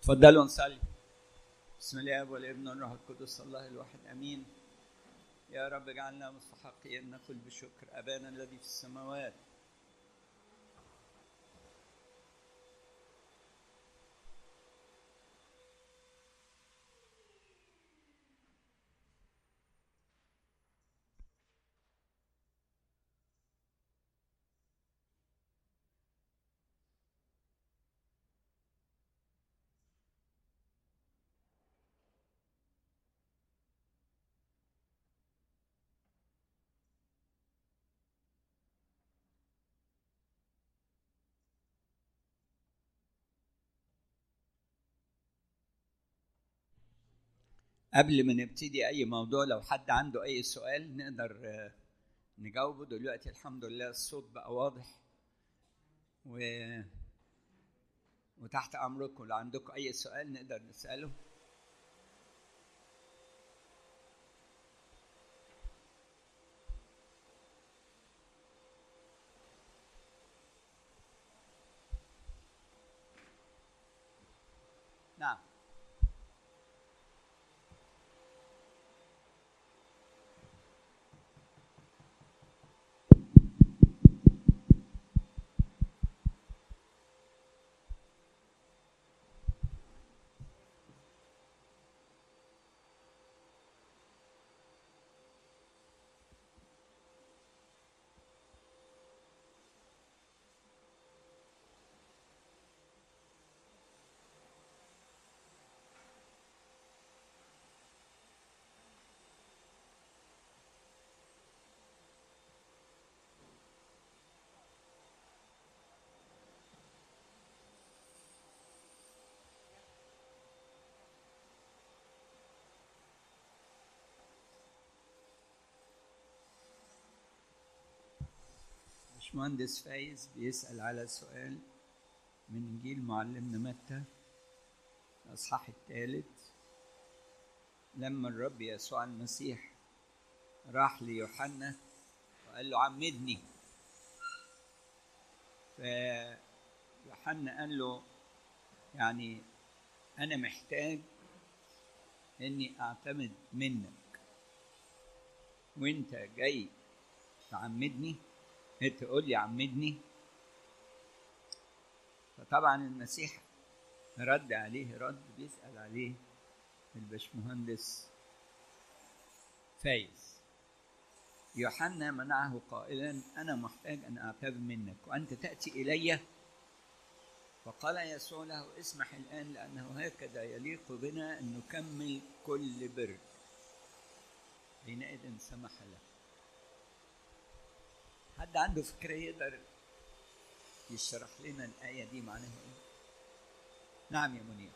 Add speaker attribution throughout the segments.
Speaker 1: تفضلوا نصلي بسم الله والابن والروح القدس الله الواحد امين يا رب اجعلنا مستحقين نقول بشكر ابانا الذي في السماوات قبل ما نبتدي اي موضوع لو حد عنده اي سؤال نقدر آه، نجاوبه دلوقتي الحمد لله الصوت بقى واضح و وتحت امركم لو عندكم اي سؤال نقدر نساله نعم باشمهندس فايز بيسأل على سؤال من إنجيل معلمنا متى الأصحاح الثالث لما الرب يسوع المسيح راح ليوحنا وقال له عمدني فيوحنا قال له يعني أنا محتاج إني أعتمد منك وأنت جاي تعمدني تقول لي عمدني فطبعا المسيح رد عليه رد بيسأل عليه البشمهندس فايز يوحنا منعه قائلا أنا محتاج أن أعتذر منك وأنت تأتي إلي فقال يسوع له اسمح الآن لأنه هكذا يليق بنا أن نكمل كل بر حينئذ سمح له حد عنده فكرة يقدر يشرح لنا الآية دي معناها إيه؟ نعم يا منير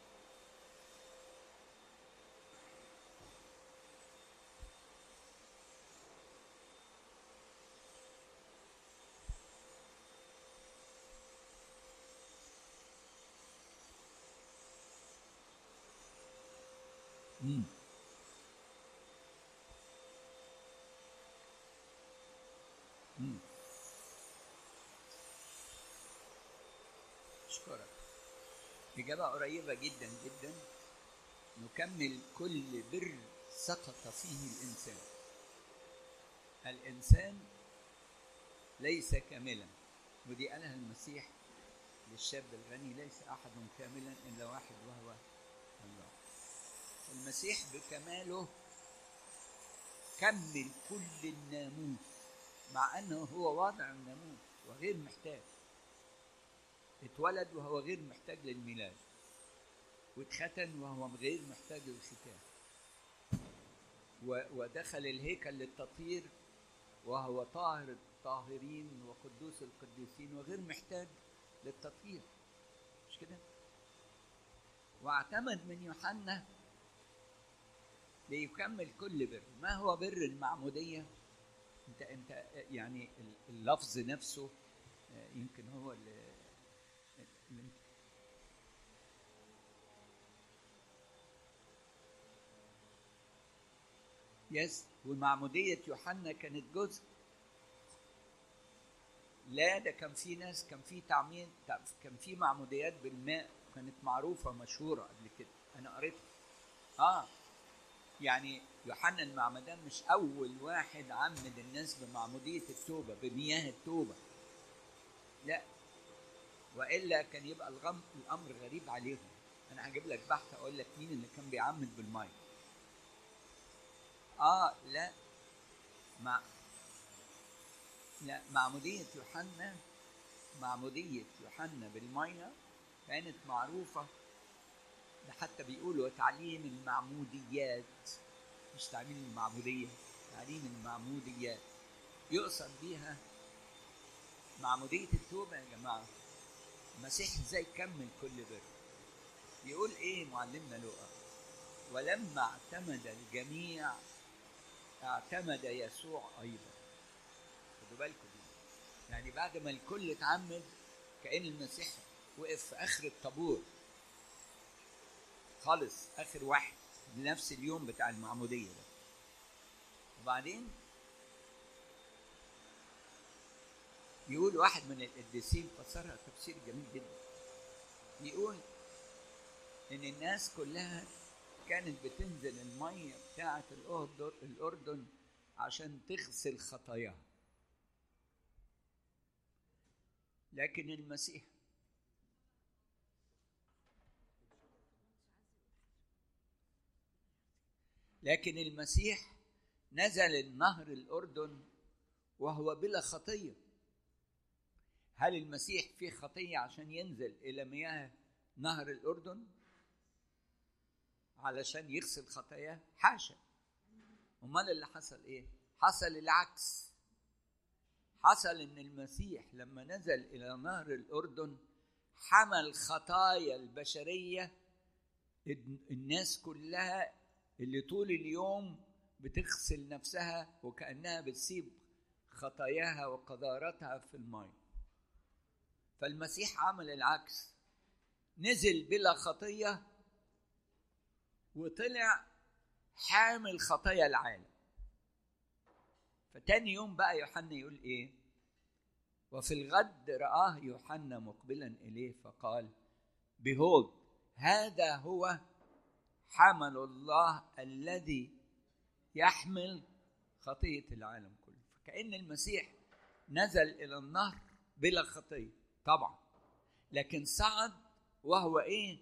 Speaker 1: مم. مم. أشكرك إجابة قريبة جدا جدا نكمل كل بر سقط فيه الإنسان الإنسان ليس كاملا ودي قالها المسيح للشاب الغني ليس أحد كاملا إلا واحد وهو الله المسيح بكماله كمل كل الناموس مع انه هو واضع الناموس وغير محتاج اتولد وهو غير محتاج للميلاد واتختن وهو غير محتاج للختان و- ودخل الهيكل للتطهير وهو طاهر الطاهرين وقدوس القديسين وغير محتاج للتطهير مش كده واعتمد من يوحنا ليكمل كل بر ما هو بر المعموديه انت انت يعني اللفظ نفسه يمكن هو اللي اللي- يس ومعمودية يوحنا كانت جزء لا ده كان في ناس كان في تعميد كان في معموديات بالماء كانت معروفه مشهوره قبل كده انا قريتها اه يعني يوحنا المعمدان مش اول واحد عمد الناس بمعموديه التوبه بمياه التوبه لا والا كان يبقى الغم الامر غريب عليهم انا هجيب لك بحث اقول لك مين اللي كان بيعمد بالميه اه لا مع لا معمودية يوحنا معمودية يوحنا بالمية كانت معروفة ده حتى بيقولوا تعليم المعموديات مش تعليم المعمودية تعليم المعموديات يقصد بيها معمودية التوبة يا جماعة المسيح ازاي كمل كل بر يقول ايه معلمنا لوقا ولما اعتمد الجميع اعتمد يسوع ايضا خدوا بالكم دي يعني بعد ما الكل اتعمد كأن المسيح وقف في اخر الطابور خالص اخر واحد نفس اليوم بتاع المعموديه ده وبعدين يقول واحد من القديسين فسرها تفسير جميل جدا يقول ان الناس كلها كانت بتنزل الميه بتاعه الاردن الاردن عشان تغسل خطاياها لكن المسيح لكن المسيح نزل النهر الاردن وهو بلا خطيه هل المسيح فيه خطيه عشان ينزل الى مياه نهر الاردن علشان يغسل خطاياه حاشا امال اللي حصل ايه حصل العكس حصل ان المسيح لما نزل الى نهر الاردن حمل خطايا البشريه الناس كلها اللي طول اليوم بتغسل نفسها وكانها بتسيب خطاياها وقذارتها في الماء فالمسيح عمل العكس نزل بلا خطيه وطلع حامل خطايا العالم فتاني يوم بقى يوحنا يقول ايه وفي الغد رآه يوحنا مقبلا إليه فقال بهود هذا هو حمل الله الذي يحمل خطية العالم كله فكأن المسيح نزل إلى النهر بلا خطية طبعا لكن صعد وهو إيه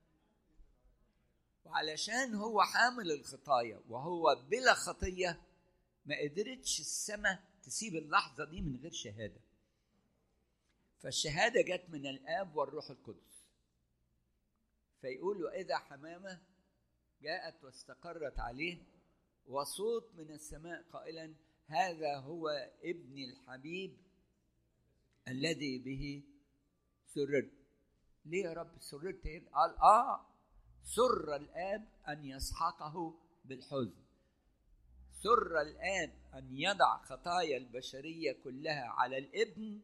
Speaker 1: وعلشان هو حامل الخطايا وهو بلا خطية ما قدرتش السماء تسيب اللحظة دي من غير شهادة فالشهادة جت من الآب والروح القدس فيقول وإذا حمامة جاءت واستقرت عليه وصوت من السماء قائلا هذا هو ابني الحبيب الذي به سررت ليه يا رب سررت قال اه سر الاب ان يسحقه بالحزن سر الاب ان يضع خطايا البشريه كلها على الابن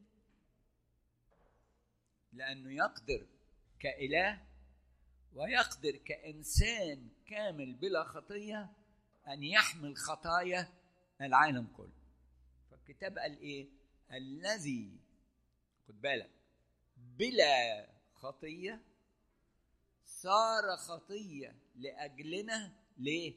Speaker 1: لانه يقدر كاله ويقدر كانسان كامل بلا خطيه ان يحمل خطايا العالم كله فالكتاب قال ايه الذي خد بالك بلا خطيه صار خطيه لاجلنا ليه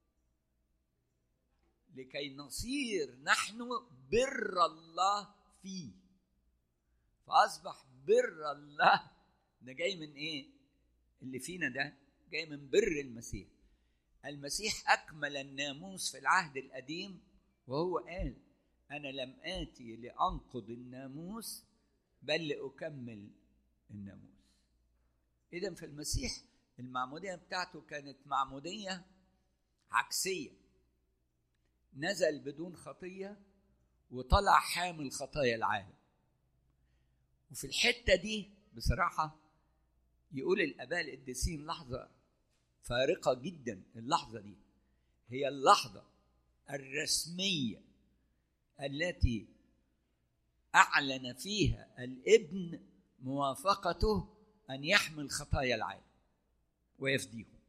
Speaker 1: لكي نصير نحن بر الله فيه فاصبح بر الله ده جاي من ايه اللي فينا ده جاي من بر المسيح المسيح اكمل الناموس في العهد القديم وهو قال انا لم اتي لانقض الناموس بل لاكمل الناموس اذا في المسيح المعموديه بتاعته كانت معموديه عكسيه نزل بدون خطيه وطلع حامل خطايا العالم وفي الحته دي بصراحه يقول الاباء القديسين لحظه فارقه جدا اللحظه دي هي اللحظه الرسميه التي اعلن فيها الابن موافقته ان يحمل خطايا العالم ويفديهم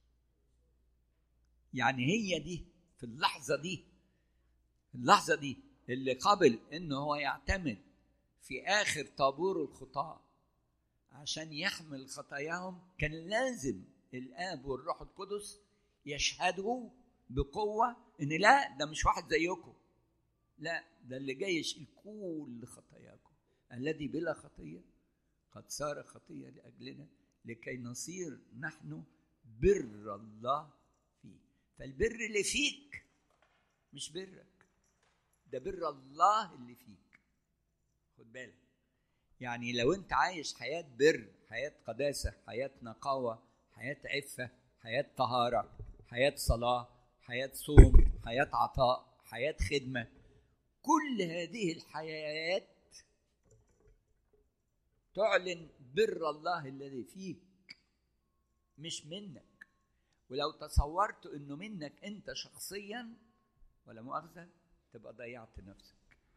Speaker 1: يعني هي دي في اللحظه دي اللحظه دي اللي قبل انه هو يعتمد في آخر طابور الخطاة عشان يحمل خطاياهم كان لازم الآب والروح القدس يشهدوا بقوة إن لا ده مش واحد زيكم لا ده اللي جاي يشيل كل خطاياكم الذي بلا خطية قد صار خطية لأجلنا لكي نصير نحن بر الله فيه فالبر اللي فيك مش برك ده بر الله اللي فيك خد بالك يعني لو انت عايش حياة بر حياة قداسة حياة نقاوة حياة عفة حياة طهارة حياة صلاة حياة صوم حياة عطاء حياة خدمة كل هذه الحياة تعلن بر الله الذي فيك مش منك ولو تصورت انه منك انت شخصيا ولا مؤاخذة تبقى ضيعت نفسك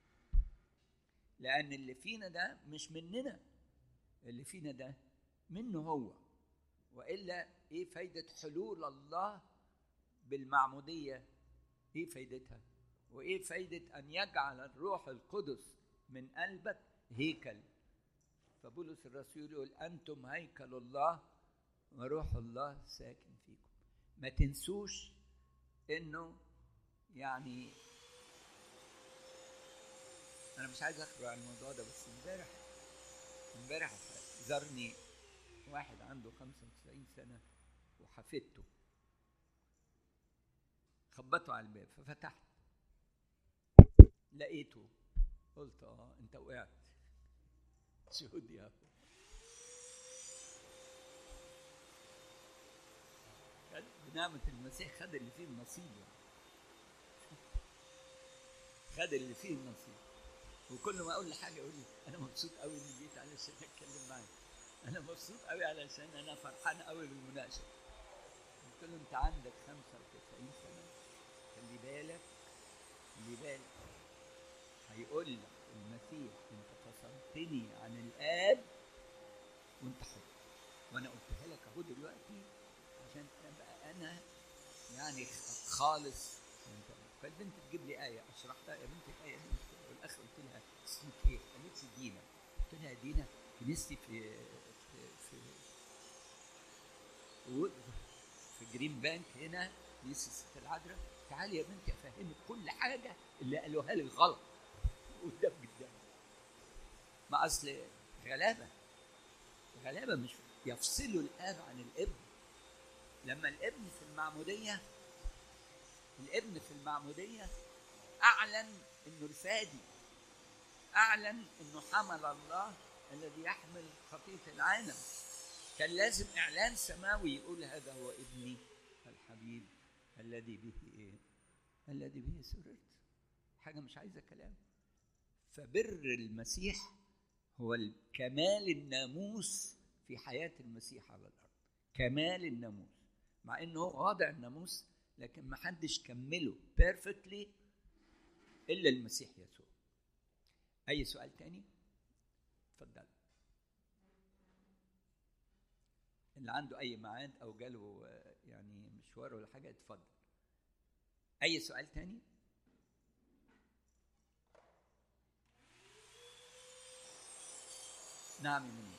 Speaker 1: لأن اللي فينا ده مش مننا اللي فينا ده منه هو وإلا إيه فايدة حلول الله بالمعمودية إيه فايدتها وإيه فايدة أن يجعل الروح القدس من قلبك هيكل فبولس الرسول يقول أنتم هيكل الله وروح الله ساكن فيكم ما تنسوش إنه يعني انا مش عايز اخبر عن الموضوع ده بس امبارح امبارح زارني واحد عنده 95 سنه وحفدته خبطوا على الباب ففتحت لقيته قلت اه انت وقعت شهود يا أخو. خد بنعمة المسيح خد اللي فيه النصيب يعني. خد اللي فيه النصيب وكل ما اقول له حاجه يقول لي انا مبسوط قوي اني جيت علشان اتكلم معاك انا مبسوط قوي علشان انا فرحان قوي بالمناقشه قلت له انت عندك 95 سنه خلي بالك خلي بالك هيقول لك المسيح انت فصلتني عن الاب وانت حر وانا قلتها لك اهو دلوقتي عشان ابقى انا يعني خالص وانت فالبنت تجيب لي ايه اشرح لها يا بنت الايه دي والاخر قلت لها اسمك ايه؟ قالت لي دينا قلت لها دينا كنيستي في في في و- في جرين بانك هنا كنيسه الست العذراء تعالي يا بنتي افهمك كل حاجه اللي قالوها لي غلط قدام جدا ما اصل غلابه غلابه مش يفصلوا الاب عن الابن لما الابن في المعموديه الابن في المعموديه اعلن انه الفادي اعلن انه حمل الله الذي يحمل خطيه العالم كان لازم اعلان سماوي يقول هذا هو ابني الحبيب الذي به ايه الذي به سررت حاجه مش عايزه كلام فبر المسيح هو كمال الناموس في حياه المسيح على الارض كمال الناموس مع انه هو واضع الناموس لكن ما حدش كمله بيرفكتلي الا المسيح يسوع اي سؤال تاني اتفضل اللي عنده اي ميعاد او جاله آه، يعني مشوار ولا حاجه اتفضل اي سؤال تاني نعم يا منير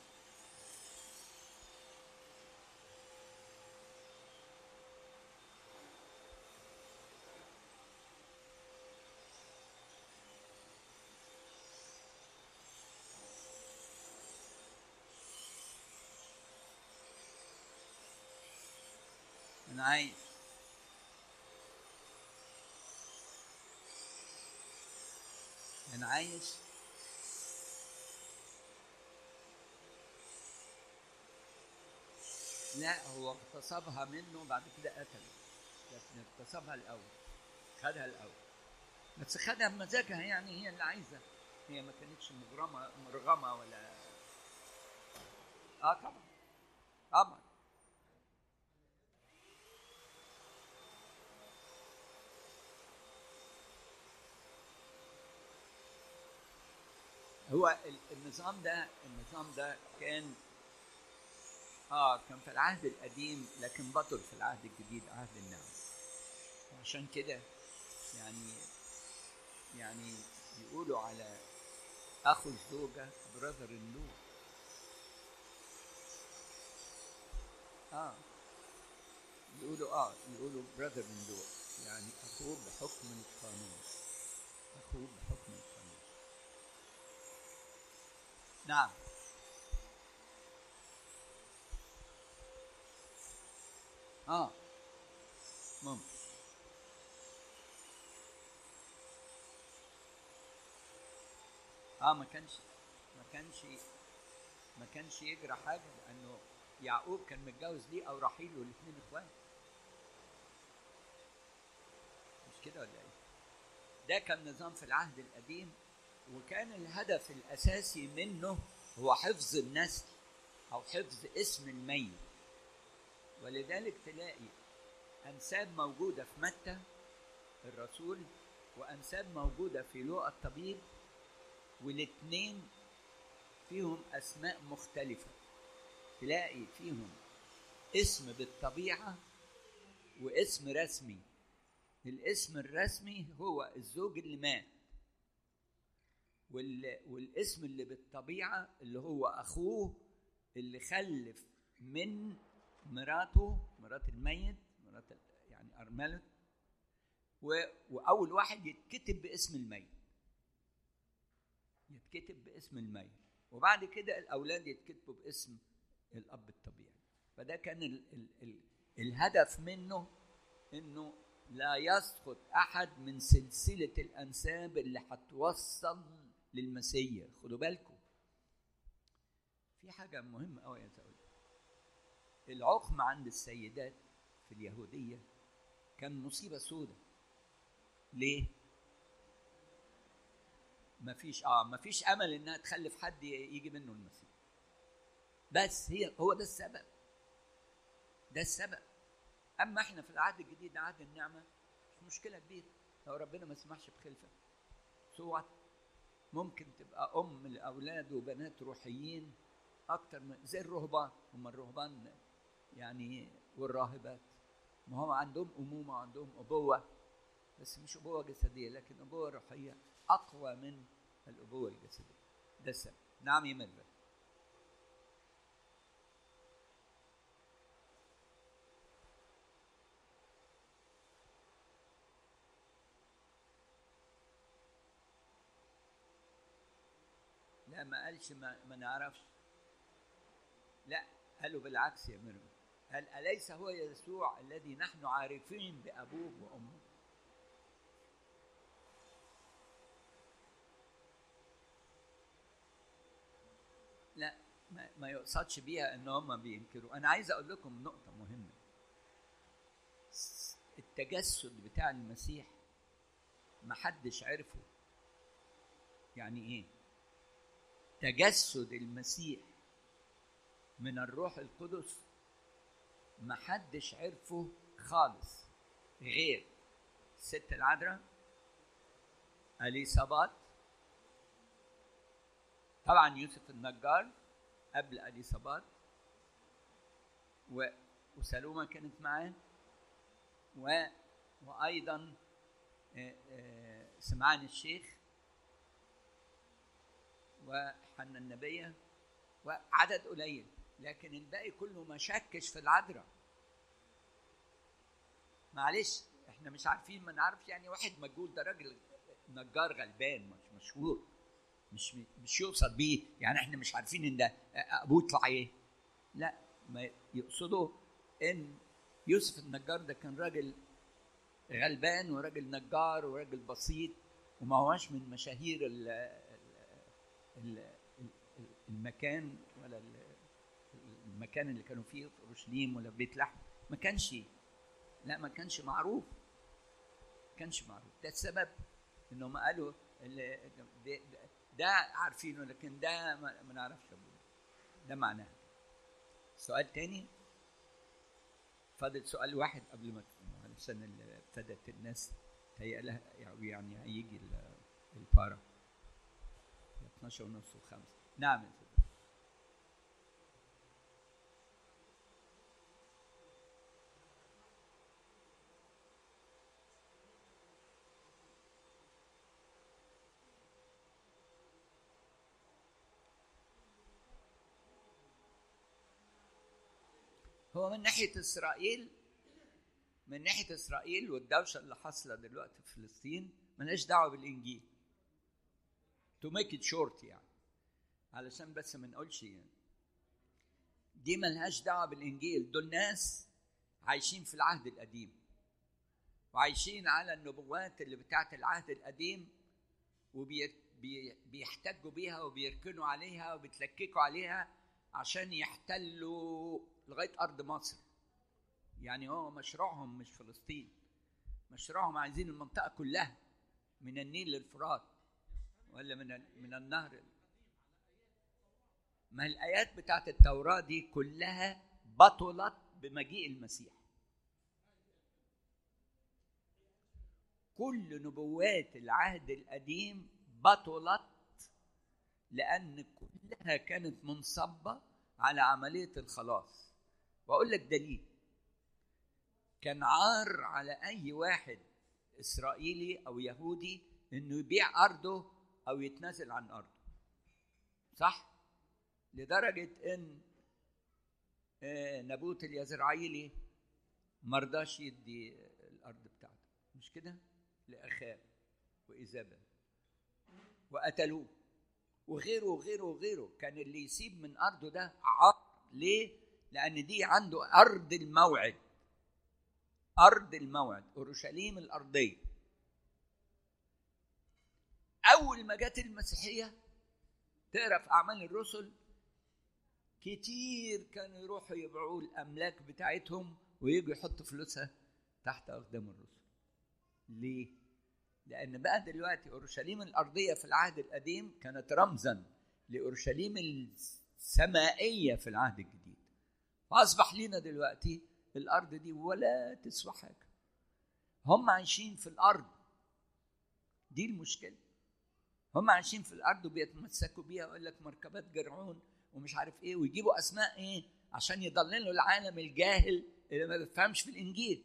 Speaker 1: انا عايز انا عايش لا هو اغتصبها منه بعد كده قتله لكن اغتصبها الاول خدها الاول بس خدها بمزاجها يعني هي اللي عايزه هي ما كانتش مغرمه مرغمه ولا اه طبعا طبعا هو ال- النظام ده النظام ده كان اه كان في العهد القديم لكن بطل في العهد الجديد عهد النعم عشان كده يعني يعني يقولوا على اخو الزوجه براذر اللو اه يقولوا اه يقولوا براذر اللو يعني اخوه بحكم القانون اخوه بحكم القانون نعم اه ممكن اه ما كانش ما كانش ما كانش يجرى حاجه لانه يعقوب كان متجوز ليه او رحيل والاثنين اخوات مش كده ولا ايه؟ ده كان نظام في العهد القديم وكان الهدف الاساسي منه هو حفظ النسل او حفظ اسم الميت ولذلك تلاقي انساب موجوده في متى الرسول وانساب موجوده في لوقا الطبيب والاثنين فيهم اسماء مختلفه تلاقي فيهم اسم بالطبيعه واسم رسمي الاسم الرسمي هو الزوج اللي مات وال... والاسم اللي بالطبيعه اللي هو اخوه اللي خلف من مراته مرات الميت مرات يعني ارمله و... واول واحد يتكتب باسم الميت يتكتب باسم الميت وبعد كده الاولاد يتكتبوا باسم الاب الطبيعي فده كان ال ال ال الهدف منه انه لا يسقط احد من سلسله الانساب اللي هتوصل للمسيح خدوا بالكم في حاجه مهمه قوي يا زوجي العقم عند السيدات في اليهوديه كان مصيبه سودة ليه مفيش اه مفيش امل انها تخلف حد يجي منه المسيح بس هي هو ده السبب ده السبب اما احنا في العهد الجديد عهد النعمه مش مشكله كبيره لو ربنا ما سمحش بخلفه سوى ممكن تبقى ام لاولاد وبنات روحيين اكتر من زي الرهبان هم الرهبان يعني والراهبات ما هم عندهم امومه وعندهم ابوه بس مش ابوه جسديه لكن ابوه روحيه اقوى من الابوه الجسديه ده السبب نعم يا مدبر لا ما قالش ما, ما نعرفش لا قالوا بالعكس يا مريم قال أليس هو يسوع الذي نحن عارفين بأبوه وأمه لا ما, ما يقصدش بيها ان هم بينكروا انا عايز اقول لكم نقطه مهمه التجسد بتاع المسيح ما حدش عرفه يعني ايه تجسد المسيح من الروح القدس ما حدش عرفه خالص غير الست العذراء اليصابات طبعا يوسف النجار قبل اليصابات و... وسلومه كانت معاه و... وايضا سمعان الشيخ وحنا النبيه وعدد قليل لكن الباقي كله ما شكش في العذراء معلش احنا مش عارفين ما نعرفش يعني واحد مجهول ده راجل نجار غلبان مش مشهور مش مش يقصد بيه يعني احنا مش عارفين ان ده ابوه يطلع ايه لا ما يقصدوا ان يوسف النجار ده كان راجل غلبان وراجل نجار وراجل بسيط وما هواش من مشاهير ال ال المكان ولا المكان اللي كانوا فيه في اورشليم ولا في بيت لحم ما كانش لا ما كانش معروف ما كانش معروف ده السبب انهم قالوا ده عارفينه لكن ده ما نعرفش ابوه ده معناه سؤال تاني فاضل سؤال واحد قبل ما السنة اللي ابتدت الناس هي لها يعني هيجي البارا 12 ونص وخمسة نعم يا سيدي هو من ناحيه اسرائيل من ناحيه اسرائيل والدوشه اللي حاصله دلوقتي في فلسطين ملهاش دعوه بالانجيل تو ميك ات شورت يعني علشان بس ما نقولش يعني دي ملهاش دعوه بالانجيل دول ناس عايشين في العهد القديم وعايشين على النبوات اللي بتاعت العهد القديم وبيحتجوا بيها وبيركنوا عليها وبيتلككوا عليها عشان يحتلوا لغايه ارض مصر يعني هو مشروعهم مش فلسطين مشروعهم عايزين المنطقه كلها من النيل للفرات ولا من من النهر ما الايات بتاعت التوراه دي كلها بطلت بمجيء المسيح كل نبوات العهد القديم بطلت لان كلها كانت منصبه على عمليه الخلاص واقول لك دليل كان عار على اي واحد اسرائيلي او يهودي انه يبيع ارضه او يتنازل عن ارضه صح لدرجه ان نبوت اليزرعيلي مرضاش يدي الارض بتاعته مش كده لاخاب وايزابل وقتلوه وغيره وغيره وغيره كان اللي يسيب من ارضه ده عار ليه لان دي عنده ارض الموعد ارض الموعد اورشليم الارضيه اول ما جت المسيحيه تقرا في اعمال الرسل كتير كانوا يروحوا يبيعوا الاملاك بتاعتهم ويجوا يحطوا فلوسها تحت اقدام الرسل ليه لان بقى دلوقتي اورشليم الارضيه في العهد القديم كانت رمزا لاورشليم السمائيه في العهد الجديد فاصبح لنا دلوقتي الارض دي ولا تسوى حاجه هم عايشين في الارض دي المشكله هم عايشين في الارض وبيتمسكوا بيها ويقول لك مركبات جرعون ومش عارف ايه ويجيبوا اسماء ايه عشان يضللوا العالم الجاهل اللي ما بيفهمش في الانجيل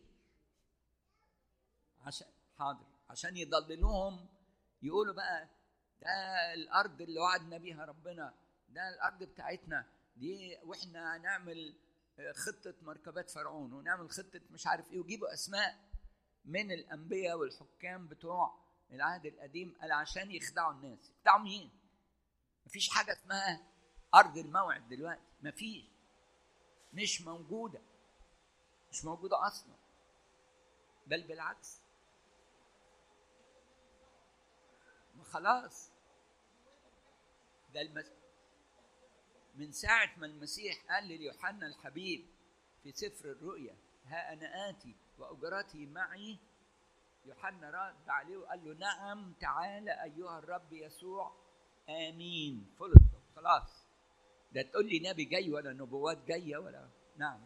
Speaker 1: عشان حاضر عشان يضللوهم يقولوا بقى ده الارض اللي وعدنا بيها ربنا ده الارض بتاعتنا دي واحنا هنعمل خطه مركبات فرعون ونعمل خطه مش عارف ايه ويجيبوا اسماء من الانبياء والحكام بتوع العهد القديم قال عشان يخدعوا الناس يخدعوا مين مفيش حاجه اسمها ارض الموعد دلوقتي مفيش مش موجوده مش موجوده اصلا بل بالعكس خلاص ده المس... من ساعة ما المسيح قال ليوحنا الحبيب في سفر الرؤيا ها أنا آتي وأجرتي معي يوحنا رد عليه وقال له نعم تعالى أيها الرب يسوع آمين فلت خلاص ده تقول لي نبي جاي ولا نبوات جاية ولا نعم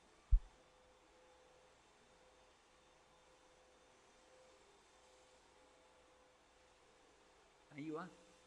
Speaker 1: ايوه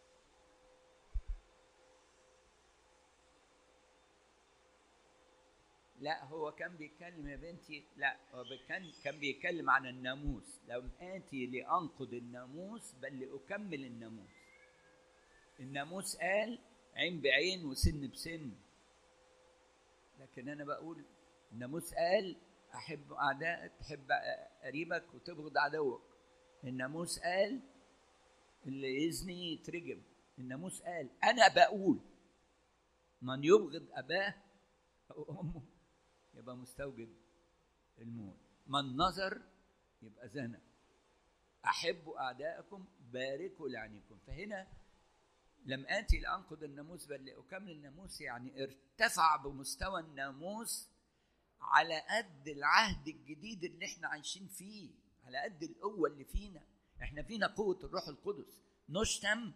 Speaker 1: لا هو كان بيتكلم يا بنتي لا هو كان كان بيتكلم عن الناموس لو آتي لأنقض الناموس بل لأكمل الناموس الناموس قال عين بعين وسن بسن لكن أنا بقول الناموس قال أحب أعدائك تحب قريبك وتبغض عدوك الناموس قال اللي يزني يترجم الناموس قال انا بقول من يبغض اباه او امه يبقى مستوجب الموت من نظر يبقى زنى احبوا اعدائكم باركوا لعنيكم فهنا لم اتي لانقض الناموس بل لاكمل الناموس يعني ارتفع بمستوى الناموس على قد العهد الجديد اللي احنا عايشين فيه على قد القوه اللي فينا احنا فينا قوة الروح القدس نشتم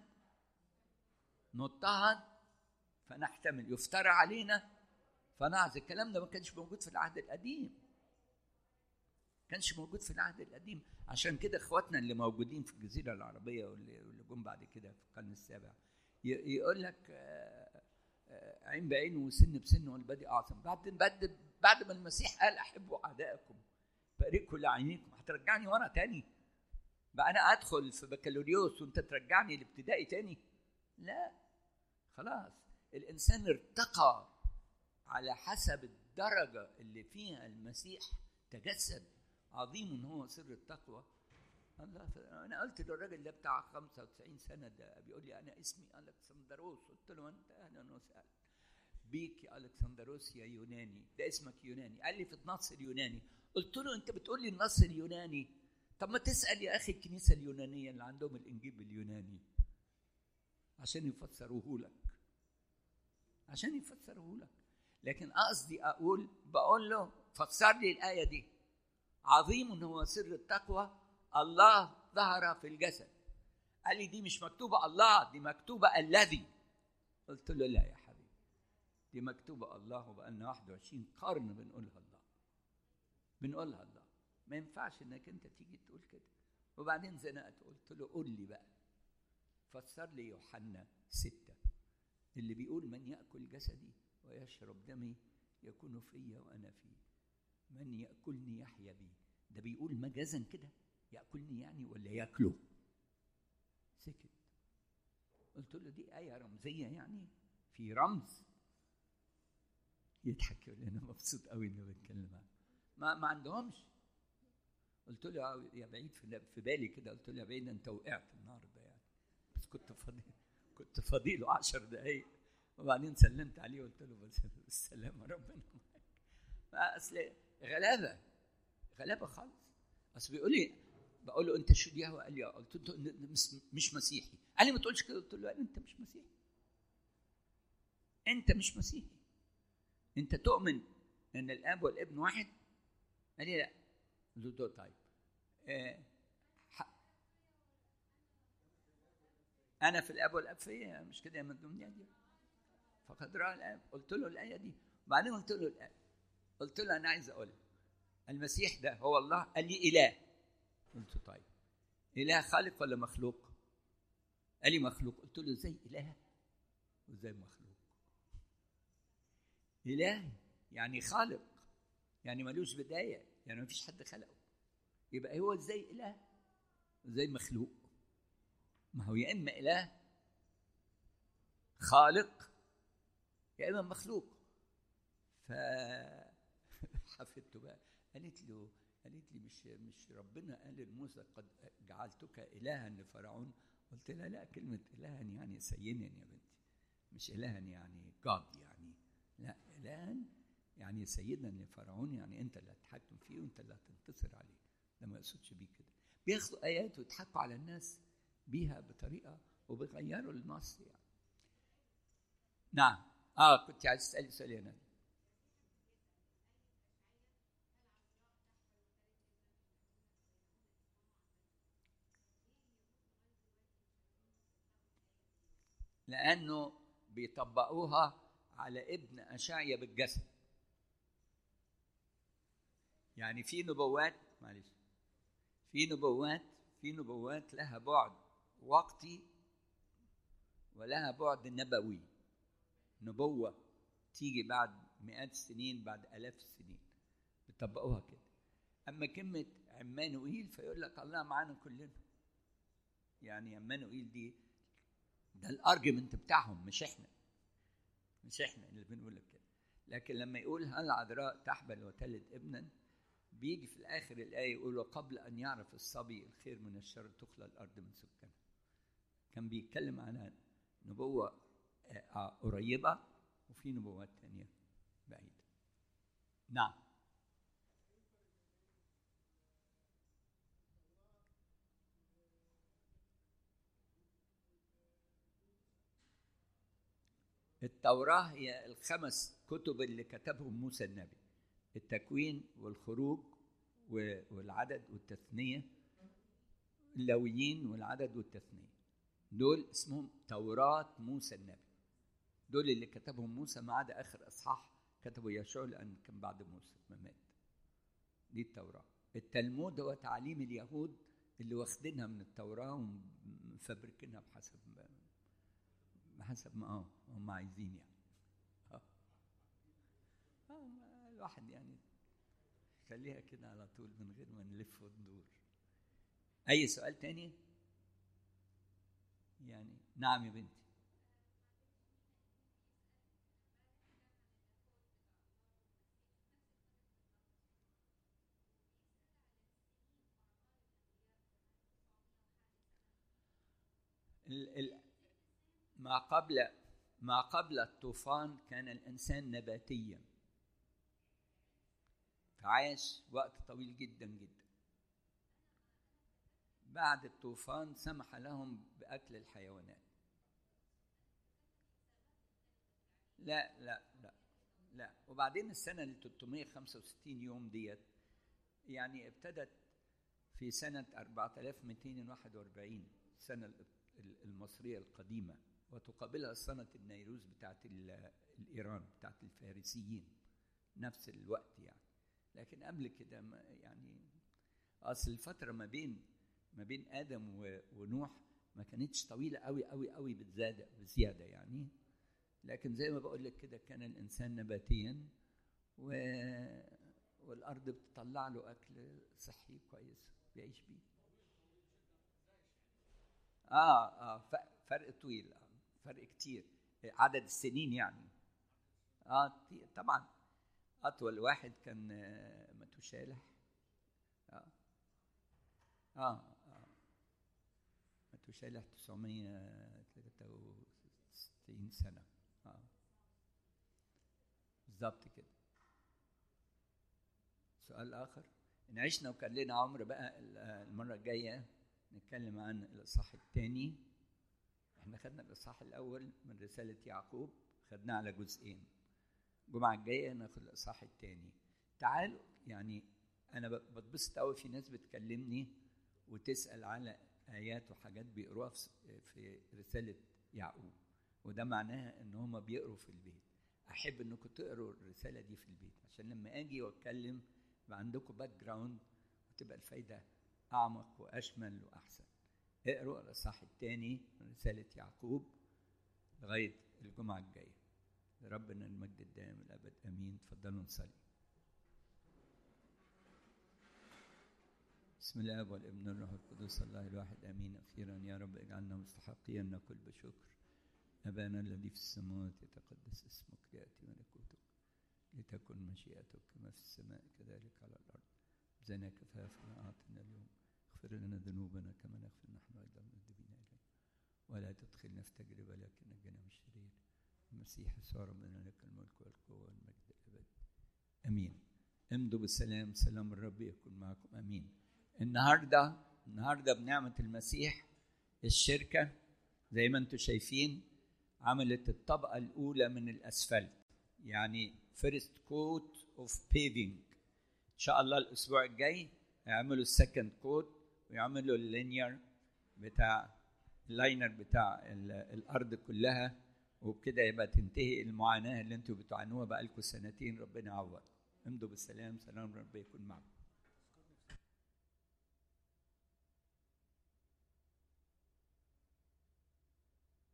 Speaker 1: نضطهد فنحتمل يفترى علينا فنعز الكلام ده ما كانش موجود في العهد القديم كانش موجود في العهد القديم عشان كده اخواتنا اللي موجودين في الجزيره العربيه واللي جم بعد كده في القرن السابع يقول لك عين بعين وسن بسن والبدي اعظم بعد بعد بعد ما المسيح قال احبوا اعدائكم باركوا لعينيكم هترجعني ورا تاني بقى انا ادخل في بكالوريوس وانت ترجعني لابتدائي تاني لا خلاص الانسان ارتقى على حسب الدرجة اللي فيها المسيح تجسد عظيم ان هو سر التقوى الله ف... انا قلت للراجل ده بتاع 95 سنه ده بيقول لي انا اسمي الكسندروس قلت له انت اهلا وسهلا بيك يا الكسندروس يا يوناني ده اسمك يوناني قال لي في النص اليوناني قلت له انت بتقول لي النص اليوناني طب ما تسال يا اخي الكنيسه اليونانيه اللي عندهم الانجيل باليوناني عشان يفسروه لك عشان يفسروه لك لكن قصدي اقول بقول له فسر لي الايه دي عظيم هو سر التقوى الله ظهر في الجسد قال لي دي مش مكتوبه الله دي مكتوبه الذي قلت له لا يا حبيبي دي مكتوبه الله وبقى لنا 21 قرن بنقولها الله بنقولها الله ما ينفعش انك انت تيجي تقول كده وبعدين زنقت قلت له قول لي بقى فسر لي يوحنا ستة اللي بيقول من يأكل جسدي ويشرب دمي يكون فيا وأنا فيه من يأكلني يحيا بي ده بيقول مجازا كده يأكلني يعني ولا ياكله سكت قلت له دي آية رمزية يعني في رمز يضحك يقول انا مبسوط قوي اني بتكلم معاه ما ما عندهمش قلت له يا بعيد في في بالي كده قلت له يا بعيد انت وقعت النهارده يعني بس كنت فاضي كنت فاضي له 10 دقايق وبعدين سلمت عليه وقلت له بس بالسلامه ربنا معاك اصل غلابه غلابه خالص اصل بيقول لي بقول له انت شو يهوى قال لي قلت له مش مسيحي قال لي ما تقولش كده قلت له انت مش مسيحي انت مش مسيحي انت تؤمن ان الاب والابن واحد قال لي لا قلت له طيب آه انا في الاب والاب فيا مش كده يا مجنون دي فقد راى الاب قلت له الايه دي وبعدين قلت له الاب قلت له انا عايز اقول المسيح ده هو الله قال لي اله قلت له طيب اله خالق ولا مخلوق قال لي مخلوق قلت له زي اله وزي مخلوق اله يعني خالق يعني ملوش بدايه يعني مفيش حد خلقه يبقى هو ازاي اله وزي مخلوق ما هو يا اما اله خالق يا اما مخلوق ف حفدته بقى قالت له قالت لي مش مش ربنا قال لموسى قد جعلتك الها لفرعون قلت لها لا كلمه الها يعني سيدا يا بنتي مش الها يعني جاد يعني لا الها يعني سيدا لفرعون يعني انت اللي هتتحكم فيه وانت اللي هتنتصر عليه ده ما يقصدش بيه كده بياخدوا ايات ويضحكوا على الناس بيها بطريقه وبيغيروا النص يعني نعم اه كنت عايز تسالي سؤال يا نادي لانه بيطبقوها على ابن اشعيا بالجسد يعني في نبوات معلش في نبوات في نبوات لها بعد وقتي ولها بعد نبوي نبوة تيجي بعد مئات السنين بعد آلاف السنين بيطبقوها كده أما كلمة عمانوئيل فيقول لك الله معانا كلنا يعني عمانوئيل دي ده الارجيومنت بتاعهم مش احنا مش احنا اللي بنقول لك كده لكن لما يقول هل عذراء تحبل وتلد ابنا بيجي في الاخر الايه يقول قبل ان يعرف الصبي الخير من الشر تخلى الارض من سكانها كان بيتكلم عن نبوه قريبه وفي نبوات تانية بعيده نعم التوراة هي الخمس كتب اللي كتبهم موسى النبي التكوين والخروج والعدد والتثنية اللويين والعدد والتثنية دول اسمهم توراة موسى النبي دول اللي كتبهم موسى ما عدا آخر إصحاح كتبه يشوع لأن كان بعد موسى ما مات دي التوراة التلمود هو تعاليم اليهود اللي واخدينها من التوراة ومفبركينها بحسب بحسب ما اه هم عايزين يعني اه اه الواحد يعني خليها كده على طول من غير ما نلف وندور اي سؤال تاني يعني نعم يا بنتي ال ال ما قبل ما قبل الطوفان كان الانسان نباتيا فعاش وقت طويل جدا جدا بعد الطوفان سمح لهم باكل الحيوانات لا لا لا لا وبعدين السنه ال 365 يوم ديت يعني ابتدت في سنه 4241 السنه المصريه القديمه وتقابلها سنه النيروز بتاعت الايران بتاعت الفارسيين نفس الوقت يعني لكن قبل كده يعني اصل الفتره ما بين ما بين ادم ونوح ما كانتش طويله قوي قوي قوي بزياده بزياده يعني لكن زي ما بقول لك كده كان الانسان نباتيا و... والارض بتطلع له اكل صحي كويس بيعيش بيه اه اه فرق طويل آه. فرق كتير عدد السنين يعني اه طبعا اطول واحد كان متوشالح اه اه, آه. متوشالح 963 سنه اه بالظبط كده سؤال اخر ان عشنا وكان لنا عمر بقى المره الجايه نتكلم عن الاصحاح الثاني احنا خدنا الاصحاح الاول من رساله يعقوب خدناه على جزئين الجمعه الجايه ناخد الاصحاح الثاني تعالوا يعني انا بتبسط قوي في ناس بتكلمني وتسال على ايات وحاجات بيقروها في رساله يعقوب وده معناها ان هم بيقروا في البيت احب انكم تقروا الرساله دي في البيت عشان لما اجي واتكلم يبقى عندكم باك جراوند وتبقى الفايده اعمق واشمل واحسن اقروا الاصحاح الثاني من رساله يعقوب لغايه الجمعه الجايه لربنا المجد الدائم الابد امين تفضلوا نصلي بسم الله والابن والروح القدس الله الواحد امين اخيرا يا رب اجعلنا مستحقين نقول بشكر ابانا الذي في السماوات يتقدس اسمك ياتي ملكوتك لتكن مشيئتك كما في السماء كذلك على الارض زنا كفافنا اعطنا اليوم اغفر لنا ذنوبنا كما نغفر نحن ايضا المذنبين اليك ولا تدخلنا في تجربه لكن نجنا من الشرير المسيح يسوع ربنا لك الملك والقوه والمجد الابد امين امضوا بالسلام سلام الرب يكون معكم امين النهارده النهارده بنعمه المسيح الشركه زي ما انتم شايفين عملت الطبقه الاولى من الاسفلت يعني فيرست كوت اوف بيفنج ان شاء الله الاسبوع الجاي يعملوا السكند كوت ويعملوا اللينير بتاع اللاينر بتاع الارض كلها وبكده يبقى تنتهي المعاناه اللي انتم بتعانوها بقالكم سنتين ربنا يعوض امضوا بالسلام سلام رب يكون معكم